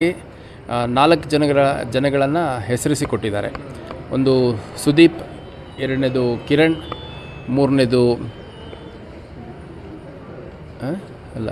ಆ, ನಾಲ್ಕು ಜನಗಳ ಜನಗಳನ್ನು ಹೆಸರಿಸಿ ಕೊಟ್ಟಿದ್ದಾರೆ ಒಂದು ಸುದೀಪ್ ಎರಡನೇದು ಕಿರಣ್ ಮೂರನೇದು ಆ? ಅಲ್ಲ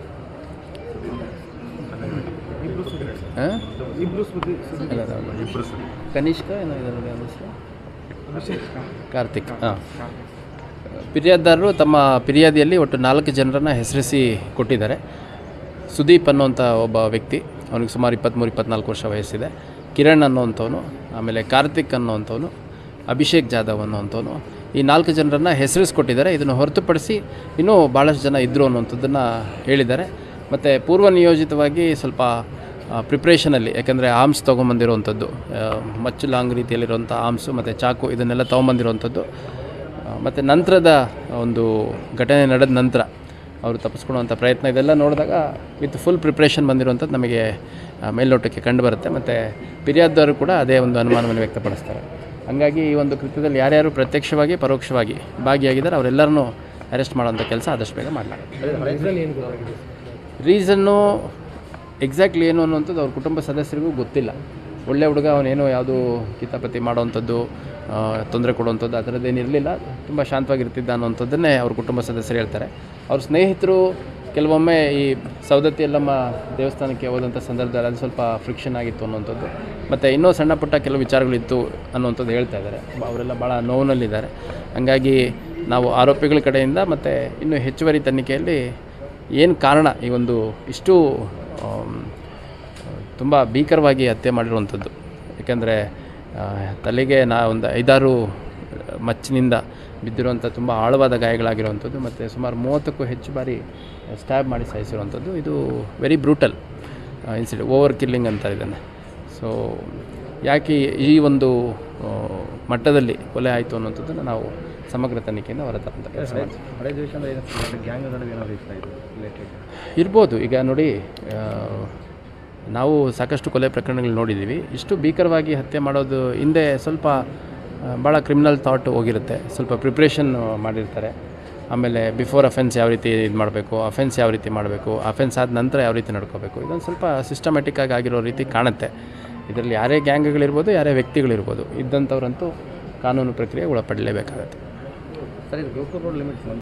ಆ? ಅಲ್ಲ, ಅಲ್ಲ, ಅಲ್ಲ. ಕನಿಷ್ಕ ಏನೋ ಇದೆ ನೋಡಿ ಅವ್ನ ಹೆಸರು? ಕಾರ್ತಿಕ್ ಹಾಂ ಫಿರ್ಯಾದಿದಾರರು ತಮ್ಮ ಫಿರ್ಯಾದಿಯಲ್ಲಿ ಒಟ್ಟು ನಾಲ್ಕು ಜನರನ್ನು ಹೆಸರಿಸಿ ಕೊಟ್ಟಿದ್ದಾರೆ ಸುದೀಪ್ ಅನ್ನುವಂಥ ಒಬ್ಬ ವ್ಯಕ್ತಿ ಅವನಿಗೆ ಸುಮಾರು ಇಪ್ಪತ್ತ್ಮೂರು ಇಪ್ಪತ್ನಾಲ್ಕು ವರ್ಷ ವಯಸ್ಸಿದೆ ಕಿರಣ್ ಅನ್ನುವಂಥವನು ಆಮೇಲೆ ಕಾರ್ತಿಕ್ ಅನ್ನುವಂಥವನು ಅಭಿಷೇಕ್ ಜಾಧವ್ ಅನ್ನುವಂಥವನು ಈ ನಾಲ್ಕು ಜನರನ್ನು ಹೆಸರಿಸ್ಕೊಟ್ಟಿದ್ದಾರೆ ಇದನ್ನು ಹೊರತುಪಡಿಸಿ ಇನ್ನೂ ಭಾಳಷ್ಟು ಜನ ಇದ್ದರು ಅನ್ನುವಂಥದ್ದನ್ನು ಹೇಳಿದ್ದಾರೆ ಮತ್ತು ಪೂರ್ವ ನಿಯೋಜಿತವಾಗಿ ಸ್ವಲ್ಪ ಪ್ರಿಪ್ರೇಷನಲ್ಲಿ ಯಾಕೆಂದರೆ ಆರ್ಮ್ಸ್ ತೊಗೊಂಬಂದಿರುವಂಥದ್ದು ಆ, ಮಚ್ಚು ಲಾಂಗ್ ರೀತಿಯಲ್ಲಿರುವಂಥ ಆರ್ಮ್ಸು ಮತ್ತು ಚಾಕು ಇದನ್ನೆಲ್ಲ ತೊಗೊಂಬಂದಿರುವಂಥದ್ದು ಮತ್ತು ನಂತರದ ಒಂದು ಘಟನೆ ನಡೆದ ನಂತರ ಅವರು ತಪ್ಪಿಸ್ಕೊಳ್ಳುವಂಥ ಪ್ರಯತ್ನ ಇದೆಲ್ಲ ನೋಡಿದಾಗ ವಿತ್ ಫುಲ್ ಪ್ರಿಪ್ರೇಷನ್ ಬಂದಿರುವಂಥದ್ದು ನಮಗೆ ಆ, ಮೇಲ್ನೋಟಕ್ಕೆ ಕಂಡು ಬರುತ್ತೆ ಮತ್ತು ಫಿರ್ಯಾದಿದವರು ಕೂಡ ಅದೇ ಒಂದು ಅನುಮಾನವನ್ನು ವ್ಯಕ್ತಪಡಿಸ್ತಾರೆ ಹಾಗಾಗಿ ಈ ಒಂದು ಕೃತ್ಯದಲ್ಲಿ ಯಾರ್ಯಾರು ಪ್ರತ್ಯಕ್ಷವಾಗಿ ಪರೋಕ್ಷವಾಗಿ ಭಾಗಿಯಾಗಿದ್ದಾರೆ ಅವರೆಲ್ಲರನ್ನೂ ಅರೆಸ್ಟ್ ಮಾಡೋಂಥ ಕೆಲಸ ಆದಷ್ಟು ಬೇಗ ಮಾಡಲಾಗುತ್ತೆ ರೀಸನ್ನು ಎಕ್ಸಾಕ್ಟ್ಲಿ ಏನು ಅನ್ನುವಂಥದ್ದು ಅವ್ರ ಕುಟುಂಬ ಸದಸ್ಯರಿಗೂ ಗೊತ್ತಿಲ್ಲ ಒಳ್ಳೆ ಹುಡುಗ ಅವನೇನೋ ಯಾವುದು ಕಿತಾಪತಿ ಮಾಡೋವಂಥದ್ದು ತೊಂದರೆ ಕೊಡುವಂಥದ್ದು ಆ ಥರದ್ದೇನು ಇರಲಿಲ್ಲ ತುಂಬ ಶಾಂತವಾಗಿರ್ತಿದ್ದ ಅನ್ನೋಂಥದ್ದನ್ನೇ ಅವ್ರ ಕುಟುಂಬ ಸದಸ್ಯರು ಹೇಳ್ತಾರೆ ಅವ್ರ ಸ್ನೇಹಿತರು ಕೆಲವೊಮ್ಮೆ ಈ ಸವದತ್ತಿ ಯಲ್ಲಮ್ಮ ದೇವಸ್ಥಾನಕ್ಕೆ ಹೋದಂಥ ಸಂದರ್ಭದಲ್ಲಿ ಅದು ಸ್ವಲ್ಪ ಫ್ರಿಕ್ಷನ್ ಆಗಿತ್ತು ಅನ್ನುವಂಥದ್ದು ಮತ್ತು ಇನ್ನೂ ಸಣ್ಣ ಪುಟ್ಟ ಕೆಲವು ವಿಚಾರಗಳಿತ್ತು ಅನ್ನುವಂಥದ್ದು ಹೇಳ್ತಾ ಇದ್ದಾರೆ ಅವರೆಲ್ಲ ಭಾಳ ನೋವಿನಲ್ಲಿದ್ದಾರೆ ಹಾಗಾಗಿ ನಾವು ಆರೋಪಿಗಳ ಕಡೆಯಿಂದ ಮತ್ತು ಇನ್ನೂ ಹೆಚ್ಚುವರಿ ತನಿಖೆಯಲ್ಲಿ ಏನು ಕಾರಣ ಈ ಒಂದು ಇಷ್ಟು ತುಂಬ ಭೀಕರವಾಗಿ ಹತ್ಯೆ ಮಾಡಿರುವಂಥದ್ದು ಯಾಕೆಂದರೆ ತಲೆಗೆ ನಾ ಒಂದು ಐದಾರು ಮಚ್ಚಿನಿಂದ ಬಿದ್ದಿರುವಂಥ ತುಂಬ ಆಳವಾದ ಗಾಯಗಳಾಗಿರುವಂಥದ್ದು ಮತ್ತು ಸುಮಾರು ಮೂವತ್ತಕ್ಕೂ ಹೆಚ್ಚು ಬಾರಿ ಸ್ಟ್ಯಾಬ್ ಮಾಡಿ ಸಾಯಿಸಿರುವಂಥದ್ದು ಇದು very brutal incident over killing ಅಂತ ಇದನ್ನು ಸೊ ಯಾಕೆ ಈ ಒಂದು ಆ, ಮಟ್ಟದಲ್ಲಿ ಕೊಲೆ ಆಯಿತು ಅನ್ನೋಂಥದ್ದನ್ನು ನಾವು ಸಮಗ್ರ ತನಿಖೆಯಿಂದ ಹೊರತಂತ ಕೆಲಸ ಮಾಡ್ತೀವಿ ಹಳೆ ದ್ವೇಷ ಅಂದರೆ ಏನು ಗ್ಯಾಂಗ್ ನಡುವೆ ಏನಾದರೂ ಇಷ್ಟ ಇದು ರಿಲೇಟೆಡ್ ಇರ್ಬೋದು ಈಗ ನೋಡಿ ಆ, ನಾವು ಸಾಕಷ್ಟು ಕೊಲೆ ಪ್ರಕರಣಗಳು ನೋಡಿದ್ದೀವಿ ಇಷ್ಟು ಭೀಕರವಾಗಿ ಹತ್ಯೆ ಮಾಡೋದು ಹಿಂದೆ ಸ್ವಲ್ಪ ಆ, ಭಾಳ ಕ್ರಿಮಿನಲ್ ಥಾಟ್ ಹೋಗಿರುತ್ತೆ ಸ್ವಲ್ಪ ಪ್ರಿಪ್ರೇಷನ್ ಮಾಡಿರ್ತಾರೆ ಆಮೇಲೆ ಬಿಫೋರ್ ಅಫೆನ್ಸ್ ಯಾವ ರೀತಿ ಇದು ಮಾಡಬೇಕು ಅಫೆನ್ಸ್ ಯಾವ ರೀತಿ ಮಾಡಬೇಕು ಅಫೆನ್ಸ್ ಆದ ನಂತರ ಯಾವ ರೀತಿ ನಡ್ಕೋಬೇಕು ಇದೊಂದು ಸ್ವಲ್ಪ ಸಿಸ್ಟಮೆಟಿಕ್ ಆಗಿ ಆಗಿರೋ ರೀತಿ ಕಾಣುತ್ತೆ ಇದರಲ್ಲಿ ಯಾರೇ ಗ್ಯಾಂಗ್ಗಳಿರ್ಬೋದು ಯಾರೇ ವ್ಯಕ್ತಿಗಳಿರ್ಬೋದು ಇದ್ದಂಥವ್ರಂತೂ ಕಾನೂನು ಪ್ರಕ್ರಿಯೆ ಒಳಪಡಲೇಬೇಕಾಗತ್ತೆ ಸರ್ ಇದು ಗೋಕುಲ್ ರೋಡ್ ಲಿಮಿಟ್ಸ್